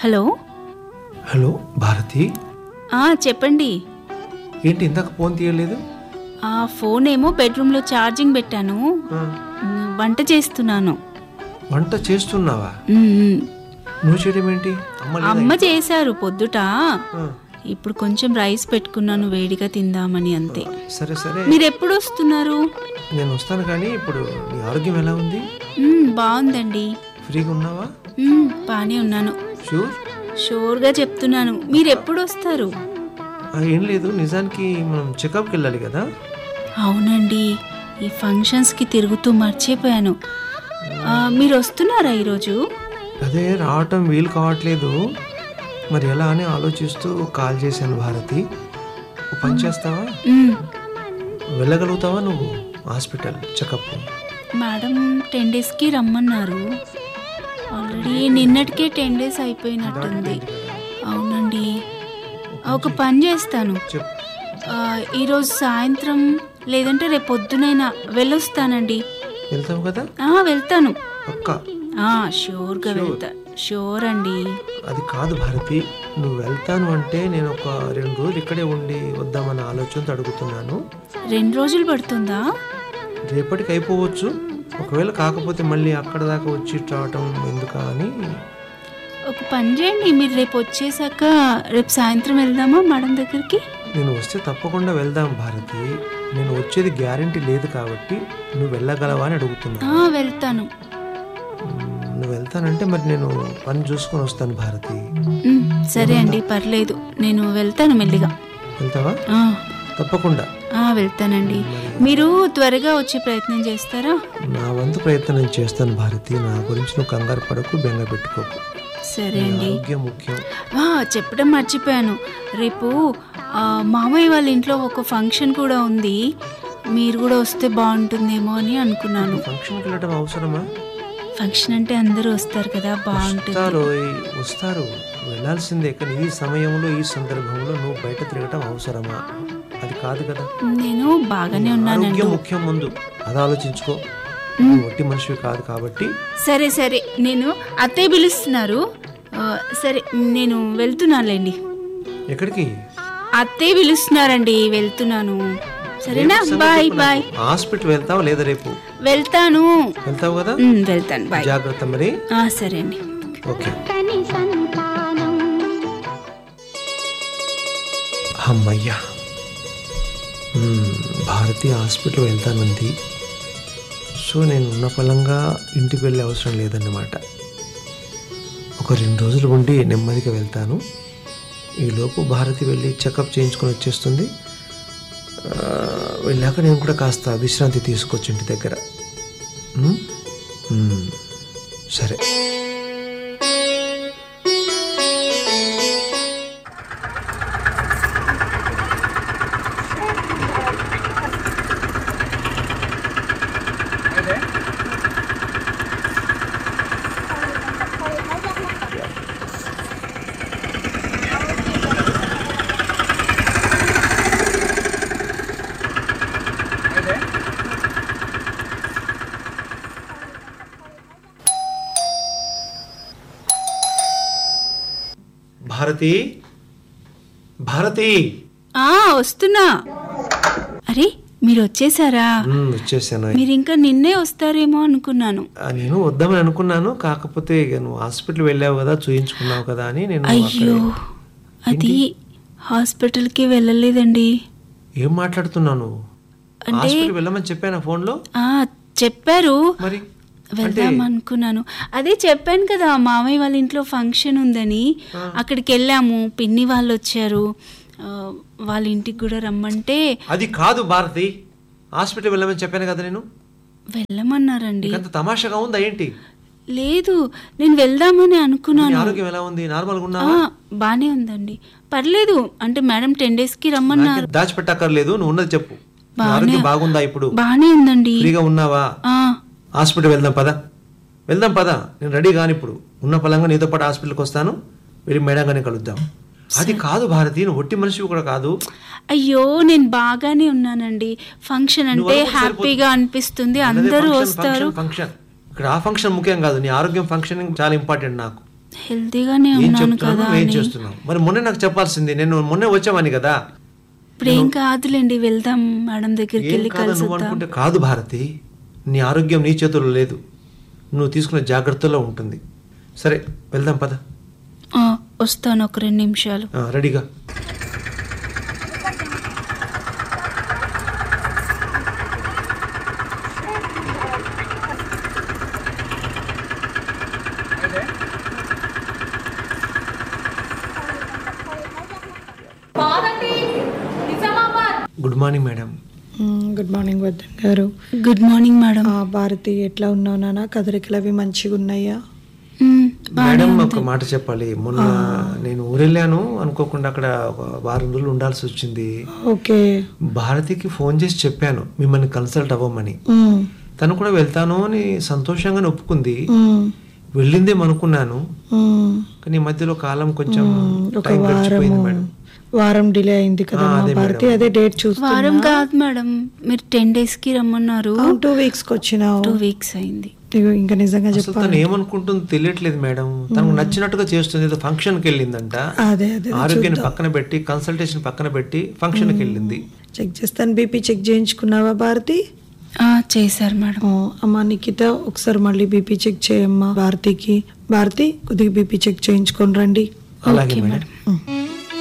Hello hello Bharati ఆ, చెప్పండి ఏంటి ఇందాక ఫోన్ తీయలేదు ఆ ఫోన్ ఏమో బెడ్రూమ్లో ఛార్జింగ్ పెట్టాను ఆ, మ్, వంట చేస్తున్నాను వంట చేస్తున్నావా మ్, మ్. నువ్వు చేయడం ఏంటి అమ్మ లేదా? అమ్మ చేశారు పొద్దుట ఆ, ఇప్పుడు కొంచెం రైస్ పెట్టుకున్నాను వేడిగా తిందామని అంతే సరే సరే మీరు ఎప్పుడు వస్తున్నారు నేను వస్తాను కానీ ఇప్పుడు నీ ఆరోగ్యం ఎలా ఉంది మ్, బాగుందండి ఫ్రీగా ఉన్నావా మ్, బాగానే ఉన్నాను షూర్ షోర్గా చెప్తున్నాను మీరు ఎప్పుడు వస్తారు ఆ, ఏం లేదు నిజానికి మనం చెకప్కి వెళ్ళాలి కదా అవునండి ఈ ఫంక్షన్స్కి తిరుగుతూ మర్చిపోయాను ఆ, మీరు వస్తున్నారా ఈరోజు అదే రావటం వీలు కావట్లేదు మరి ఎలా అని ఆలోచిస్తూ కాల్ చేశాను భారతి ఓ పని చేస్తావా మ్, వెళ్ళగలుగుతావా నువ్వు హాస్పిటల్ చెకప్ మేడం టెన్ డేస్కి రమ్మన్నారు ఆల్రెడీ నిన్నటికే టెన్ డేస్ అయిపోయినట్టుంది అవునండి ఒక పని చేస్తాను చెప్పు ఆ, ఈరోజు సాయంత్రం లేదంటే రేపు పొద్దునైనా వెళ్ళొస్తానండి వెళ్తావు కదా ఆ, వెళ్తాను పక్క ఆ, షూర్గా వెళ్తా షూర్ అండి అది కాదు భారతి నువ్వు వెళ్తాను అంటే నేను ఒక రెండు రోజులు ఇక్కడే ఉండి వద్దామన్న ఆలోచనతో అడుగుతున్నాను రెండు రోజులు పడుతుందా రేపటికి అయిపోవచ్చు ఒకవేళ కాకపోతే మళ్ళీ అక్కడ దాకా వచ్చి రావటం ఎందుకా అని ఒక పని చేయండి మీరు రేపు వచ్చేసాక రేపు సాయంత్రం వెళ్దామా మేడం దగ్గరికి నేను వస్తే తప్పకుండా వెళ్దాం భారతి నేను వచ్చేది గ్యారంటీ లేదు కాబట్టి నువ్వు వెళ్ళగలవా అని అడుగుతున్నాను ఆ, వెళ్తాను మ్, నువ్వు వెళ్తానంటే మరి నేను పని చూసుకొని వస్తాను భారతి ఉమ్, సరే అండి పర్లేదు నేను వెళ్తాను మెల్లిగా వెళ్తావా ఆ, తప్పకుండా ఆ, వెళ్తానండి మీరు త్వరగా వచ్చే ప్రయత్నం చేస్తారా నా వంతు ప్రయత్నం నేను చేస్తాను భారతి నా గురించి నువ్వు కంగారు పడకు బెంగ పెట్టుకోకు సరే అండి ఆరోగ్యం ముఖ్యం ఆ, చెప్పడం మర్చిపోయాను రేపు ఆ, మామయ్య వాళ్ళ ఇంట్లో ఒక ఫంక్షన్ కూడా ఉంది మీరు కూడా వస్తే బాగుంటుందేమో అని అనుకున్నాను ఫంక్షన్కి వెళ్ళడం అవసరమా ఫంక్షన్ అంటే అందరూ వస్తారు కదా బాగుంటుంది వస్తారు వస్తారు వెళ్ళాల్సిందే కానీ ఈ సమయంలో ఈ సందర్భంలో నువ్వు బయట తిరగటం అవసరమా అది కాదు కదా నేను బాగానే ఉన్నానండి ఆరోగ్యం ముఖ్యం ముందు అది ఆలోచించుకో నువ్వు ఒట్టి మనిషివి కాదు కాబట్టి సరే సరే నేను అత్తయ్య పిలుస్తున్నారు ఆ, సరే నేను వెళ్తున్నానులేండి ఎక్కడికి అత్తయ్య పిలుస్తున్నారండి వెళ్తున్నాను సరేనా బాయ్ బాయ్ హాస్పిటల్ వెళ్తావా లేదా రేపు వెళ్తాను వెళ్తావు కదా ఉమ్, వెళ్తాను బాయ్ జాగ్రత్త మరి ఆ, సరే అండి ఓకే కని సంతానం అమ్మయ్యా మ్మ్, భారతి హాస్పిటల్ వెళ్తానంది సో నేను ఉన్న ఫలంగా ఇంటికి వెళ్ళే అవసరం లేదన్నమాట ఒక రెండు రోజులు ఉండి నెమ్మదిగా వెళ్తాను ఈలోపు భారతి వెళ్ళి చెకప్ చేయించుకొని వచ్చేస్తుంది ఆ, వెళ్ళాక నేను కూడా కాస్త విశ్రాంతి తీసుకోవచ్చు ఇంటి దగ్గర మ్మ్? మ్మ్. సరే భారతి భారతి ఆ వస్తున్నా అరే మీరు వచ్చేసారా మ్మ్, వచ్చేసాను మీరు ఇంకా నిన్నే వస్తారేమో అనుకున్నాను ఆ, నేను వద్దామని అనుకున్నాను కాకపోతే ఇక నువ్వు హాస్పిటల్ వెళ్ళావు కదా చూయించుకున్నావు కదా అని నేను అయ్యో అక్కడే- అది హాస్పిటల్కి వెళ్ళలేదండి ఏం మాట్లాడుతున్నావు నువ్వు అంటే హాస్పిటల్ వెళ్ళమని చెప్పాను ఫోన్లో ఆ చెప్పారు మరి వెళ్దాం అనుకున్నాను అదే చెప్పాను కదా మామయ్య వాళ్ళ ఇంట్లో ఫంక్షన్ ఉందని అక్కడికి వెళ్ళాము పిన్ని వాళ్ళు వచ్చారు ఆ, వాళ్ళ ఇంటికి కూడా రమ్మంటే అది కాదు భారతి హాస్పిటల్ వెళ్ళమని చెప్పాను కదా నేను వెళ్ళమన్నారండి అంత తమాషాగా ఉందా ఏంటి లేదు నేను వెళ్దామని నీ అనుకున్నాను ఆరోగ్యం ఎలా ఉంది నార్మల్గా ఆ, ఉన్నావా బానే ఉందండి పర్లేదు అంటే మేడం టెన్ డేస్ కి రమ్మన్నారు నాకేం దాచిపెట్టక్కర్లేదు నువ్వు ఉన్నది చెప్పు నీ బానే- ఆరోగ్యం బాగుందా ఇప్పుడు బానే ఉందండి ఫ్రీగా ఉన్నావా ఆ, హాస్పిటల్ వెళ్దాం పదా వెళ్దాం పదా నేను రెడీ కాని ఇప్పుడు ఉన్న పలంగా నీతో పాటు హాస్పిటల్కి వస్తాను వెళ్ళి మేడంగానే కలుద్దాం అది కాదు భారతి నువ్వు ఒట్టి మనిషి కూడా కాదు అయ్యో నేను బాగానే ఉన్నానండి ఫంక్షన్ అంటే నువ్వు అనుకుంటే హ్యాపీగా అనిపిస్తుంది అన్నదే అందరూ ఫంక్షన్, వస్తారు ఫంక్షన్, ఫంక్షన్ ఇక్కడ ఆ ఫంక్షన్ ముఖ్యం కాదు నీ ఆరోగ్యం ఫంక్షన్ చాలా ఇంపార్టెంట్ నాకు హెల్తీగానే ఏం ఉన్నాను చెప్తున్నావు కదా ఏం అని చేస్తున్నావు మరి మొన్న నాకు చెప్పాల్సింది నేను మొన్నే వచ్చామని కదా ఇప్పుడు ఏం కాదులేండి వెళ్దాం మేడం దగ్గరికి ఏం వెళ్ళి కాదు కలిసి నువ్వు అనుకుంటే కాదు భారతి నీ ఆరోగ్యం నీ చేతుల్లో లేదు నువ్వు తీసుకునే జాగ్రత్తలో ఉంటుంది సరే వెళ్దాం పద వస్తాను ఒక రెండు నిమిషాలు ఆ, రెడీగా గుడ్ మార్నింగ్ మేడం మ్మ్, గుడ్ మార్నింగ్ వర్ధన్ గారు గుడ్ మార్నింగ్ మేడం ఆ, భారతి ఎట్లా ఉన్నావు నాన్న కదలికలు అవి మంచిగా ఉన్నాయా మ్, బాగానే మేడం ఉంది. ఒక మాట చెప్పాలి మొన్న నేను ఊరెళ్ళాను అనుకోకుండా అక్కడ ఒక వారం రోజులు ఉండాల్సి వచ్చింది ఓకే భారతికి ఫోన్ చేసి చెప్పాను మిమ్మల్ని కన్సల్ట్ అవ్వమని మ్మ్, తను కూడా వెళ్తాను అని సంతోషంగానే ఒప్పుకుంది మ్మ్, వెళ్ళిందేమో అనుకున్నాను మ్మ్. కానీ ఈ మధ్యలో కాలం కొంచెం ఒక టైం గడిచిపోయింది వారము మేడం వారం డిలే అయింది కదా ఆ, మా అదే భారతి మేడం. అదే డేట్ చూస్తున్నా వారం కాదు మేడం మీరు టెన్ డేస్ కి రమ్మన్నారు టూ వీక్స్ కి వచ్చినావు టూ వీక్స్ అయింది ఇగో ఇంకా నిజంగా అసలు చెప్పాలి తను ఏమనుకుంటుందో తెలియట్లేదు మేడం తనకు నచ్చినట్టుగా చేస్తుంది ఏదో ఫంక్షన్ కి వెళ్ళిందంట అదే అదే ఆరోగ్యాన్ని పక్కన పెట్టి కన్సల్టేషన్ పక్కన పెట్టి ఫంక్షన్ కి వెళ్ళింది చెక్ చేస్తాను బీపీ చెక్ చేయించుకున్నావా భారతి ఆ, చేశారు మేడం ఓ, అమ్మా నిఖిత ఒకసారి మళ్ళీ బీపీ చెక్ చేయమ్మా భారతికి భారతి కొద్దిగా బీపీ చెక్ చేయించుకొని రండి అలాగే మేడం ఉమ్.